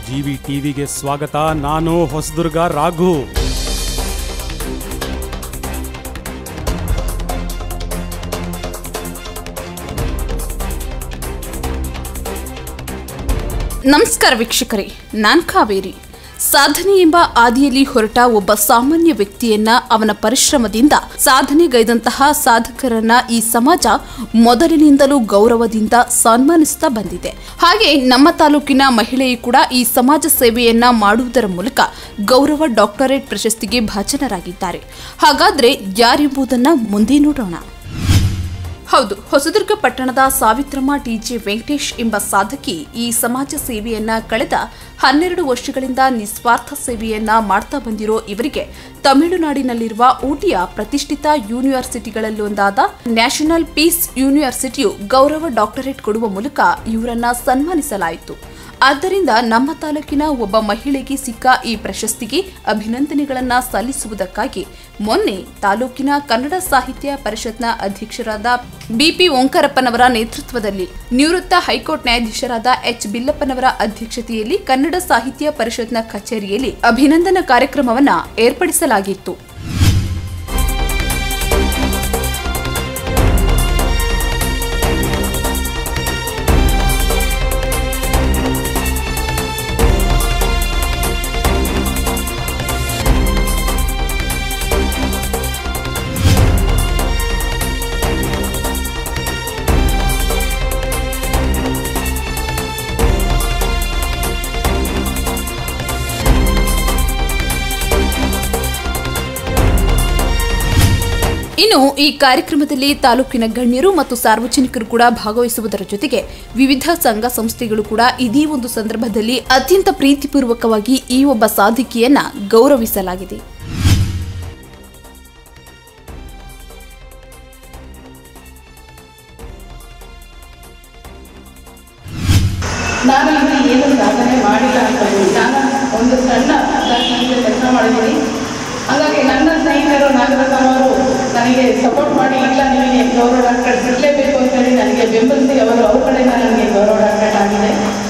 GV ಟಿವಿಗೆ ಸ್ವಾಗತ ನಾನು ಹೊಸದುರ್ಗ ರಾಘು ನಮಸ್ಕಾರ ವೀಕ್ಷಕರೇ ನಾನ್ ಕಾವೇರಿ ಸಾಧನೆ ಎಂಬ ಆದಿಯಲ್ಲಿ ಹೊರಟ ಒಬ್ಬ ಸಾಮಾನ್ಯ ವ್ಯಕ್ತಿಯನ್ನ ಅವನ ಪರಿಶ್ರಮದಿಂದ ಸಾಧನೆಗೈದಂತಹ ಸಾಧಕರನ್ನ ಈ ಸಮಾಜ ಮೊದಲಿನಿಂದಲೂ ಗೌರವದಿಂದ ಸನ್ಮಾನಿಸುತ್ತಾ ಬಂದಿದೆ ಹಾಗೆ ನಮ್ಮ ತಾಲೂಕಿನ ಮಹಿಳೆಯು ಕೂಡ ಈ ಸಮಾಜ ಸೇವೆಯನ್ನ ಮಾಡುವುದರ ಮೂಲಕ ಗೌರವ ಡಾಕ್ಟರೇಟ್ ಪ್ರಶಸ್ತಿಗೆ ಭಾಜನರಾಗಿದ್ದಾರೆ ಹಾಗಾದ್ರೆ ಯಾರೆಂಬುದನ್ನ ಮುಂದೆ ನೋಡೋಣ ಹೌದು ಹೊಸದುರ್ಗ ಪಟ್ಟಣದ ಸಾವಿತ್ರಮ್ಮ ಟಿಜೆ ವೆಂಕಟೇಶ್ ಎಂಬ ಸಾಧಕಿ ಈ ಸಮಾಜ ಸೇವೆಯನ್ನ ಕಳೆದ ಹನ್ನೆರಡು ವರ್ಷಗಳಿಂದ ನಿಸ್ವಾರ್ಥ ಸೇವೆಯನ್ನ ಮಾಡ್ತಾ ಬಂದಿರೋ ಇವರಿಗೆ ತಮಿಳುನಾಡಿನಲ್ಲಿರುವ ಊಟಿಯ ಪ್ರತಿಷ್ಠಿತ ಯೂನಿವರ್ಸಿಟಿಗಳಲ್ಲೊಂದಾದ ನ್ಯಾಷನಲ್ ಪೀಸ್ ಯೂನಿವರ್ಸಿಟಿಯು ಗೌರವ ಡಾಕ್ಟರೇಟ್ ಕೊಡುವ ಮೂಲಕ ಇವರನ್ನ ಸನ್ಮಾನಿಸಲಾಯಿತು ಆದ್ದರಿಂದ ನಮ್ಮ ತಾಲೂಕಿನ ಒಬ್ಬ ಮಹಿಳೆಗೆ ಸಿಕ್ಕ ಈ ಪ್ರಶಸ್ತಿಗೆ ಅಭಿನಂದನೆಗಳನ್ನ ಸಲ್ಲಿಸುವುದಕ್ಕಾಗಿ ಮೊನ್ನೆ ತಾಲೂಕಿನ ಕನ್ನಡ ಸಾಹಿತ್ಯ ಪರಿಷತ್ನ ಅಧ್ಯಕ್ಷರಾದ ಬಿಪಿ ಓಂಕಾರಪ್ಪನವರ ನೇತೃತ್ವದಲ್ಲಿ ನಿವೃತ್ತ ಹೈಕೋರ್ಟ್ ನ್ಯಾಯಾಧೀಶರಾದ ಎಚ್ ಬಿಲ್ಲಪ್ಪನವರ ಅಧ್ಯಕ್ಷತೆಯಲ್ಲಿ ಕನ್ನಡ ಸಾಹಿತ್ಯ ಪರಿಷತ್ನ ಕಚೇರಿಯಲ್ಲಿ ಅಭಿನಂದನಾ ಕಾರ್ಯಕ್ರಮವನ್ನ ಏರ್ಪಡಿಸಲಾಗಿತ್ತು ಇನ್ನು ಈ ಕಾರ್ಯಕ್ರಮದಲ್ಲಿ ತಾಲೂಕಿನ ಗಣ್ಯರು ಮತ್ತು ಸಾರ್ವಜನಿಕರು ಕೂಡ ಭಾಗವಹಿಸುವುದರ ಜೊತೆಗೆ ವಿವಿಧ ಸಂಘ ಸಂಸ್ಥೆಗಳು ಕೂಡ ಇದೇ ಒಂದು ಸಂದರ್ಭದಲ್ಲಿ ಅತ್ಯಂತ ಪ್ರೀತಿಪೂರ್ವಕವಾಗಿ ಈ ಒಬ್ಬ ಸಾಧಕಿಯನ್ನ ಗೌರವಿಸಲಾಗಿದೆ ನಾನು ಇಲ್ಲಿ ಏನು ಸಾಧನೆ ಮಾಡಿಲ್ಲ ಅನ್ಕೊಂಡಿದ್ದೀನಿ ನಾನು ಒಂದು ಸಣ್ಣ ದಾಖಲೆಗೆ ಕೆಲಸ ಮಾಡಿದ್ದೀನಿ ಹಾಗಾಗಿ ನನ್ನ ಸ್ನೇಹಿತರು ನಾಗರಕರವರು ನನಗೆ ಸಪೋರ್ಟ್ ಮಾಡಿ ಇಲ್ಲ ನಿಮಗೆ ಗೌರವ ಡಾಕ್ಟರೇಟ್ ಸಿಗಲೇಬೇಕು ಅಂತೇಳಿ ನನಗೆ ಬೆಂಬಲಿಸಿ ಅವರು ಅವ್ರ ಕಡೆಯಿಂದ ನನಗೆ ಗೌರವ ಡಾಕ್ಟರೇಟ್ ಆಗಿದೆ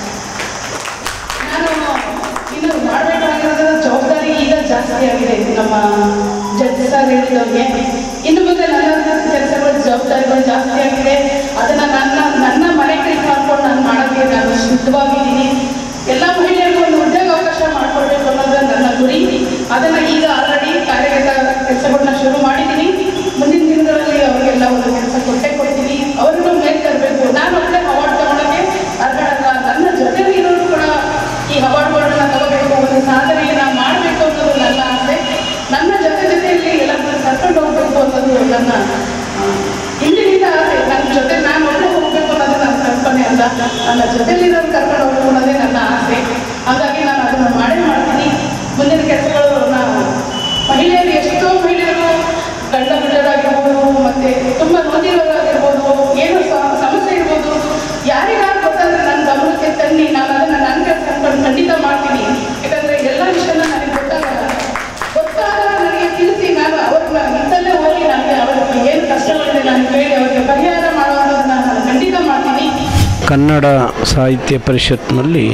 ನಾನು ಇನ್ನು ಮಾಡಬೇಕಾಗಿರೋದ್ರ ಜವಾಬ್ದಾರಿ ಈಗ ಜಾಸ್ತಿ ಆಗಿದೆ ನಮ್ಮ ಜಡ್ಜ್ ಸರ್ ಹೇಳಿದವ್ರಿಗೆ ಇನ್ನು ಮುಂದೆ ನನ್ನ ಕೆಲಸಗಳು ಜವಾಬ್ದಾರಿಗಳು ಜಾಸ್ತಿ ಆಗಿದೆ ಅದನ್ನು ನನ್ನ ನನ್ನ ಮನೆ ಕೈ ಮಾಡ್ಕೊಂಡು ನಾನು ಮಾಡೋಕ್ಕೆ ನಾನು ಸಿದ್ಧವಾಗಿದ್ದೀನಿ ಎಲ್ಲ ಮಹಿಳೆಯರಿಗೂ ಒಂದು ಉದ್ಯೋಗ ಅವಕಾಶ ಮಾಡಿಕೊಡ್ಬೇಕು ಅನ್ನೋದು ನನ್ನ ಗುರಿ ಅದನ್ನು ಈಗ ಆಲ್ರೆಡಿ ಕಾರ್ಯಗತ ಕೆಲಸಗಳನ್ನ ಶುರು ಮಾಡಿದ್ದೀನಿ ಮುಂದಿನ ದಿನಗಳಲ್ಲಿ ಅವರಿಗೆಲ್ಲ ಒಂದು ಕೆಲಸ ಕೊಟ್ಟೆ ಕೊಡ್ತೀನಿ ಅವ್ರಿಗೂ ಮೇಲೆ ತರಬೇಕು ನಾನು ಒಳ್ಳೆ ಅವಾರ್ಡ್ ತಗೊಳ್ಳೋಕ್ಕೆ ಅರ್ಹಳಲ್ಲ ನನ್ನ ಜೊತೆಲಿ ಇರೋರು ಕೂಡ ಈ ಅವಾರ್ಡ್ಗಳನ್ನ ತಗೋಬೇಕು ಒಂದು ಸಾಧನೆಯನ್ನ ಮಾಡಬೇಕು ಅನ್ನೋದು ನನ್ನ ಆಸೆ ನನ್ನ ಜೊತೆ ಜೊತೆಯಲ್ಲಿ ಎಲ್ಲರನ್ನ ಕರ್ಕೊಂಡು ಹೋಗ್ಬೇಕು ಅನ್ನೋದು ನನ್ನ ಆ, ಹಿಂದಿನಿಂದ ಆಸೆ ನನ್ನ ಜೊತೆ ನಾನು ಒಳ್ಳೆ ಹೋಗ್ಬೇಕು ಅನ್ನೋದು ನನ್ನ ಕಲ್ಪನೆ ಅಲ್ಲ ನನ್ನ ಜೊತೆಲಿರೋರು ಕರ್ಕೊಂಡು ಹೋಗ್ಬೇಕು ಅನ್ನೋದೇ ನನ್ನ ಆಸೆ ಹಾಗಾಗಿ ನಾನು ಅದನ್ನು ಮಾಡೇ ಮಾಡ್ತೀನಿ ಮುಂದಿನ ಕೆಲಸಗಳು ನಾವು ಮಹಿಳೆಯರು ಎಷ್ಟೋ ಮಹಿಳೆಯರು ಗಂಡ ಬಿಡೋರಾಗಿರ್ಬೋದು ಮತ್ತೆ ತುಂಬ ನೊಂದಿರೋರಾಗಿರ್ಬೋದು ಏನೋ ಸ- ಸಮಸ್ಯೆ ಇರ್ಬೋದು ಯಾರಿಗಾರು ಗೊತ್ತಾದ್ರೆ ನನ್ನ ಗಮನಕ್ಕೆ ತನ್ನಿ ನಾನು ಅದನ್ನು ನನ್ನ ಕೆಲಸ ಅನ್ಕೊಂಡು ಖಂಡಿತ ಮಾಡ್ತೀನಿ ಯಾಕಂದ್ರೆ ಎಲ್ಲ ವಿಷಯನ ನನಗೆ ಗೊತ್ತಾಗಲ್ಲ ಗೊತ್ತಾದಾಗ ನನಗೆ ತಿಳಿಸಿ ನಾನು ಅವ್ರನ್ನ ಇದ್ದಲ್ಲೇ ಹೋಗಿ ನನಗೆ ಅವ್ರಿಗೆ ಏನು ಕಷ್ಟಗಳಿದೆ ನಾನು ಕೇಳಿ ಅವರಿಗೆ ಪರಿಹಾರ ಮಾಡುವಂಥದ್ದನ್ನ ನಾನು ಖಂಡಿತ ಮಾಡ್ತೀನಿ ಕನ್ನಡ ಸಾಹಿತ್ಯ ಪರಿಷತ್ನಲ್ಲಿ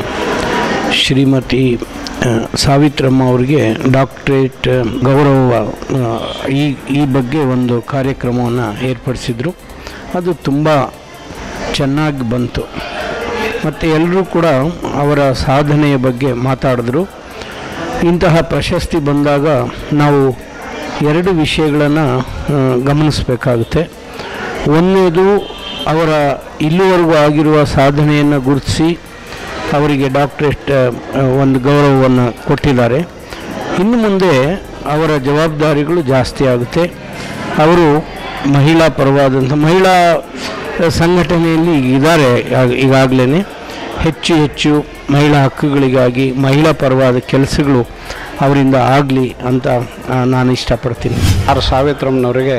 ಶ್ರೀಮತಿ ಆ, ಸಾವಿತ್ರಮ್ಮ ಅವರಿಗೆ ಡಾಕ್ಟ್ರೇಟ್ ಆ, ಗೌರವ ಆ, ಈ ಈ ಬಗ್ಗೆ ಒಂದು ಕಾರ್ಯಕ್ರಮವನ್ನು ಏರ್ಪಡಿಸಿದರು ಅದು ತುಂಬ ಚೆನ್ನಾಗಿ ಬಂತು ಮತ್ತು ಎಲ್ಲರೂ ಕೂಡ ಅವರ ಸಾಧನೆಯ ಬಗ್ಗೆ ಮಾತಾಡಿದ್ರು ಇಂತಹ ಪ್ರಶಸ್ತಿ ಬಂದಾಗ ನಾವು ಎರಡು ವಿಷಯಗಳನ್ನು ಗಮನಿಸಬೇಕಾಗುತ್ತೆ ಒಂದನೇದು ಅವರ ಇಲ್ಲಿವರೆಗೂ ಆಗಿರುವ ಸಾಧನೆಯನ್ನು ಗುರುತಿಸಿ ಅವರಿಗೆ ಡಾಕ್ಟ್ರೇಟ್ ಆ, ಒಂದು ಗೌರವವನ್ನು ಕೊಟ್ಟಿದ್ದಾರೆ ಇನ್ನು ಮುಂದೆ ಅವರ ಜವಾಬ್ದಾರಿಗಳು ಜಾಸ್ತಿ ಆಗುತ್ತೆ ಅವರು ಮಹಿಳಾ ಪರವಾದಂಥ ಮಹಿಳಾ ಸಂಘಟನೆಯಲ್ಲಿ ಇದ್ದಾರೆ ಈಗಾಗಲೇ ಹೆಚ್ಚು ಹೆಚ್ಚು ಮಹಿಳಾ ಹಕ್ಕುಗಳಿಗಾಗಿ ಮಹಿಳಾ ಪರವಾದ ಕೆಲಸಗಳು ಅವರಿಂದ ಆಗಲಿ ಅಂತ ಆ, ನಾನು ಇಷ್ಟಪಡ್ತೀನಿ ಆರ್ ಸಾವಿತ್ರಮ್ಮನವರಿಗೆ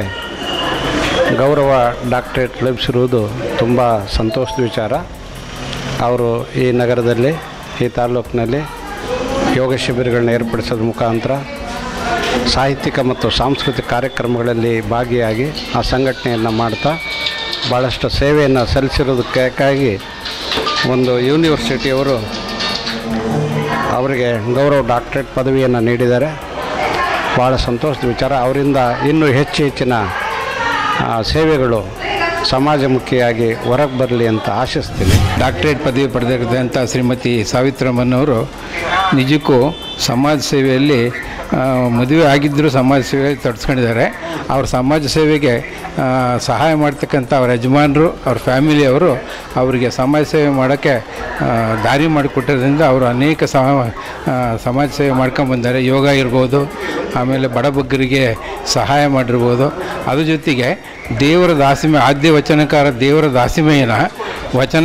ಗೌರವ ಡಾಕ್ಟ್ರೇಟ್ ಲಭಿಸಿರುವುದು ತುಂಬ ಸಂತೋಷದ ವಿಚಾರ ಅವರು ಈ ನಗರದಲ್ಲಿ ಈ ತಾಲೂಕಿನಲ್ಲಿ ಯೋಗ ಶಿಬಿರಗಳನ್ನ ಏರ್ಪಡಿಸೋದ್ರ ಮುಖಾಂತರ ಸಾಹಿತ್ಯಿಕ ಮತ್ತು ಸಾಂಸ್ಕೃತಿಕ ಕಾರ್ಯಕ್ರಮಗಳಲ್ಲಿ ಭಾಗಿಯಾಗಿ ಆ ಸಂಘಟನೆಯನ್ನು ಮಾಡ್ತಾ ಭಾಳಷ್ಟು ಸೇವೆಯನ್ನು ಸಲ್ಲಿಸಿರೋದಕ್ಕಾಗಿ ಒಂದು ಯೂನಿವರ್ಸಿಟಿಯವರು ಅವರಿಗೆ ಗೌರವ ಡಾಕ್ಟ್ರೇಟ್ ಪದವಿಯನ್ನು ನೀಡಿದ್ದಾರೆ ಭಾಳ ಸಂತೋಷದ ವಿಚಾರ ಅವರಿಂದ ಇನ್ನೂ ಹೆಚ್ಚು ಹೆಚ್ಚಿನ ಆ, ಸೇವೆಗಳು ಸಮಾಜಮುಖಿಯಾಗಿ ಹೊರಗೆ ಬರಲಿ ಅಂತ ಆಶಿಸ್ತೀನಿ ಡಾಕ್ಟರೇಟ್ ಪದವಿ ಪಡೆದಿರತಕ್ಕಂಥ ಶ್ರೀಮತಿ ಸಾವಿತ್ರಮ್ಮನವರು ನಿಜಕ್ಕೂ ಸಮಾಜ ಸೇವೆಯಲ್ಲಿ ಆ, ಮದುವೆ ಆಗಿದ್ದರೂ ಸಮಾಜ ಸೇವೆ ತೊಡಸ್ಕೊಂಡಿದ್ದಾರೆ ಅವ್ರ ಸಮಾಜ ಸೇವೆಗೆ ಆ, ಸಹಾಯ ಮಾಡ್ತಕ್ಕಂಥ ಅವ್ರ ಯಜಮಾನರು ಅವ್ರ ಫ್ಯಾಮಿಲಿಯವರು ಅವರಿಗೆ ಸಮಾಜ ಸೇವೆ ಮಾಡೋಕ್ಕೆ ಆ, ದಾರಿ ಮಾಡಿಕೊಟ್ಟಿರೋದ್ರಿಂದ ಅವರು ಅನೇಕ ಸಹ ಆ, ಸಮಾಜ ಸೇವೆ ಮಾಡ್ಕೊಂಬಂದ್ದಾರೆ ಯೋಗ ಇರ್ಬೋದು ಆಮೇಲೆ ಬಡಬಗ್ಗರಿಗೆ ಸಹಾಯ ಮಾಡಿರ್ಬೋದು ಅದ್ರ ಜೊತೆಗೆ ದೇವರ ದಾಸಿಮೆ ಆದ್ಯ ವಚನಕಾರ ದೇವರ ದಾಸಿಮೆಯನ ವಚನ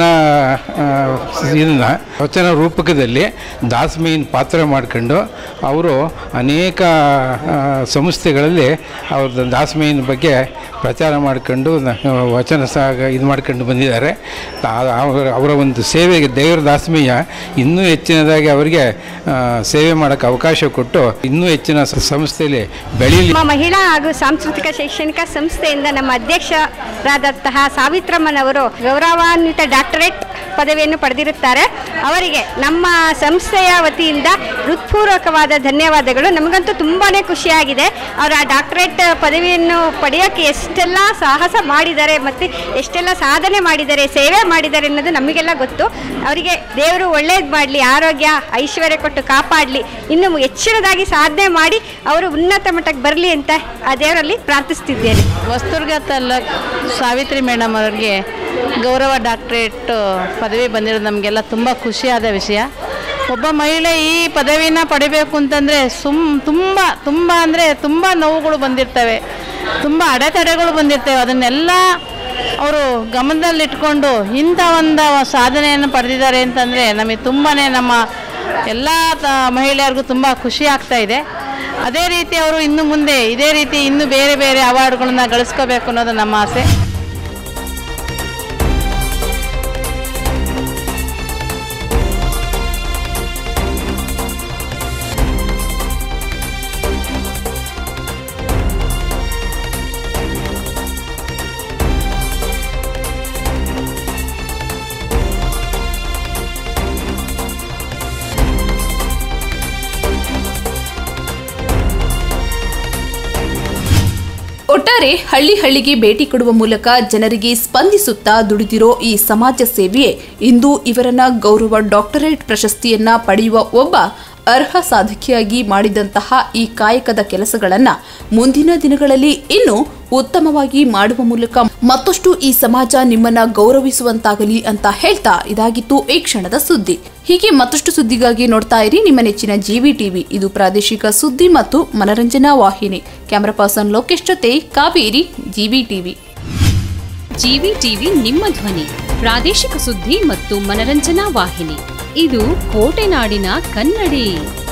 ಇದನ್ನು ವಚನ ರೂಪಕದಲ್ಲಿ ದಾಸಮಯಿನ ಪಾತ್ರ ಮಾಡ್ಕೊಂಡು ಅವರು ಅನೇಕ ಆ, ಸಂಸ್ಥೆಗಳಲ್ಲಿ ಅವ್ರ ದಾಸಮಯಿನ ಬಗ್ಗೆ ಪ್ರಚಾರ ಮಾಡ್ಕೊಂಡು ನ- ವಚನ ಸಹ ಇದು ಮಾಡ್ಕೊಂಡು ಬಂದಿದ್ದಾರೆ ಆ- ಅವರ ಅವರ ಒಂದು ಸೇವೆಗೆ ದೇವರ ದಾಸಮಯ್ಯ ಇನ್ನೂ ಹೆಚ್ಚಿನದಾಗಿ ಅವರಿಗೆ ಆ, ಸೇವೆ ಮಾಡೋಕ್ಕೆ ಅವಕಾಶ ಕೊಟ್ಟು ಇನ್ನೂ ಹೆಚ್ಚಿನ ಸ- ಸಂಸ್ಥೆಯಲ್ಲಿ ಬೆಳೀಲಿ ನಮ್ಮ ಮಹಿಳಾ ಹಾಗೂ ಸಾಂಸ್ಕೃತಿಕ ಶೈಕ್ಷಣಿಕ ಸಂಸ್ಥೆಯಿಂದ ನಮ್ಮ ಅಧ್ಯಕ್ಷರಾದಂತಹ ಸಾವಿತ್ರಮ್ಮನವರು ಗೌರವಾನ್ವಿತ ಡಾಕ್ಟರೇಟ್ ಪದವಿಯನ್ನು ಪಡೆದಿರುತ್ತಾರೆ ಅವರಿಗೆ ನಮ್ಮ ಸಂಸ್ಥೆಯ ವತಿಯಿಂದ ಹೃತ್ಪೂರ್ವಕವಾದ ಧನ್ಯವಾದಗಳು ನಮಗಂತೂ ತುಂಬಾ ಖುಷಿಯಾಗಿದೆ ಅವರು ಆ ಡಾಕ್ಟರೇಟ್ ಪದವಿಯನ್ನು ಪಡೆಯೋಕ್ಕೆ ಎಷ್ಟೆಲ್ಲ ಸಾಹಸ ಮಾಡಿದ್ದಾರೆ ಮತ್ತು ಎಷ್ಟೆಲ್ಲ ಸಾಧನೆ ಮಾಡಿದ್ದಾರೆ ಸೇವೆ ಮಾಡಿದ್ದಾರೆ ಅನ್ನೋದು ನಮಗೆಲ್ಲ ಗೊತ್ತು ಅವರಿಗೆ ದೇವರು ಒಳ್ಳೇದು ಮಾಡಲಿ ಆರೋಗ್ಯ ಐಶ್ವರ್ಯ ಕೊಟ್ಟು ಕಾಪಾಡಲಿ ಇನ್ನು ಹೆಚ್ಚಿನದಾಗಿ ಸಾಧನೆ ಮಾಡಿ ಅವರು ಉನ್ನತ ಮಟ್ಟಕ್ಕೆ ಬರಲಿ ಅಂತ ಆ ದೇವರಲ್ಲಿ ಪ್ರಾರ್ಥಿಸ್ತಿದ್ದೇನೆ ಹೊಸದುರ್ಗ ತಾಲ್ಲೂಕ್ ಸಾವಿತ್ರಿ ಮೇಡಮ್ ಅವರಿಗೆ ಗೌರವ ಡಾಕ್ಟ್ರೇಟ್ ಪದವಿ ಬಂದಿರೋದು ನಮಗೆಲ್ಲ ತುಂಬ ಖುಷಿಯಾದ ವಿಷಯ ಒಬ್ಬ ಮಹಿಳೆ ಈ ಪದವಿನ ಪಡಿಬೇಕು ಅಂತಂದರೆ ಸುಮ್ ತುಂಬ ತುಂಬ ಅಂದರೆ ತುಂಬ ನೋವುಗಳು ಬಂದಿರ್ತವೆ ತುಂಬ ಅಡೆತಡೆಗಳು ಬಂದಿರ್ತವೆ ಅದನ್ನೆಲ್ಲ ಅವರು ಗಮನದಲ್ಲಿಟ್ಕೊಂಡು ಇಂಥ ಒಂದು ಸಾಧನೆಯನ್ನು ಪಡೆದಿದ್ದಾರೆ ಅಂತಂದರೆ ನಮಗೆ ತುಂಬಾ ನಮ್ಮ ಎಲ್ಲ ತ ಮಹಿಳೆಯರಿಗೂ ತುಂಬ ಖುಷಿ ಆಗ್ತಾ ಇದೆ ಅದೇ ರೀತಿ ಅವರು ಇನ್ನು ಮುಂದೆ ಇದೇ ರೀತಿ ಇನ್ನೂ ಬೇರೆ ಬೇರೆ ಅವಾರ್ಡ್ಗಳನ್ನ ಗಳಿಸ್ಕೋಬೇಕು ಅನ್ನೋದು ನಮ್ಮ ಆಸೆ ಒಟ್ಟಾರೆ ಹಳ್ಳಿ ಹಳ್ಳಿಗೆ ಭೇಟಿ ಕೊಡುವ ಮೂಲಕ ಜನರಿಗೆ ಸ್ಪಂದಿಸುತ್ತಾ ದುಡಿದಿರೋ ಈ ಸಮಾಜ ಸೇವೆಯೇ ಇಂದು ಇವರನ್ನ ಗೌರವ ಡಾಕ್ಟರೇಟ್ ಪ್ರಶಸ್ತಿಯನ್ನ ಪಡೆಯುವ ಒಬ್ಬ ಅರ್ಹ ಸಾಧಕಿಯಾಗಿ ಮಾಡಿದಂತಹ ಈ ಕಾಯಕದ ಕೆಲಸಗಳನ್ನ ಮುಂದಿನ ದಿನಗಳಲ್ಲಿ ಇನ್ನೂ ಉತ್ತಮವಾಗಿ ಮಾಡುವ ಮೂಲಕ ಮತ್ತಷ್ಟು ಈ ಸಮಾಜ ನಿಮ್ಮನ್ನ ಗೌರವಿಸುವಂತಾಗಲಿ ಅಂತ ಹೇಳ್ತಾ ಇದಾಗಿತ್ತು ಈ ಕ್ಷಣದ ಸುದ್ದಿ ಹೀಗೆ ಮತ್ತಷ್ಟು ಸುದ್ದಿಗಾಗಿ ನೋಡ್ತಾ ಇರಿ ನಿಮ್ಮ ನೆಚ್ಚಿನ ಜಿವಿ ಟಿವಿ ಇದು ಪ್ರಾದೇಶಿಕ ಸುದ್ದಿ ಮತ್ತು ಮನರಂಜನಾ ವಾಹಿನಿ ಕ್ಯಾಮರಾ ಪರ್ಸನ್ ಲೋಕೇಶ್ ಜೊತೆ Kaveri GV TV GV TV ನಿಮ್ಮ ಧ್ವನಿ ಪ್ರಾದೇಶಿಕ ಸುದ್ದಿ ಮತ್ತು ಮನರಂಜನಾ ವಾಹಿನಿ ಇದು ಕೋಟೆನಾಡಿನ ಕನ್ನಡಿ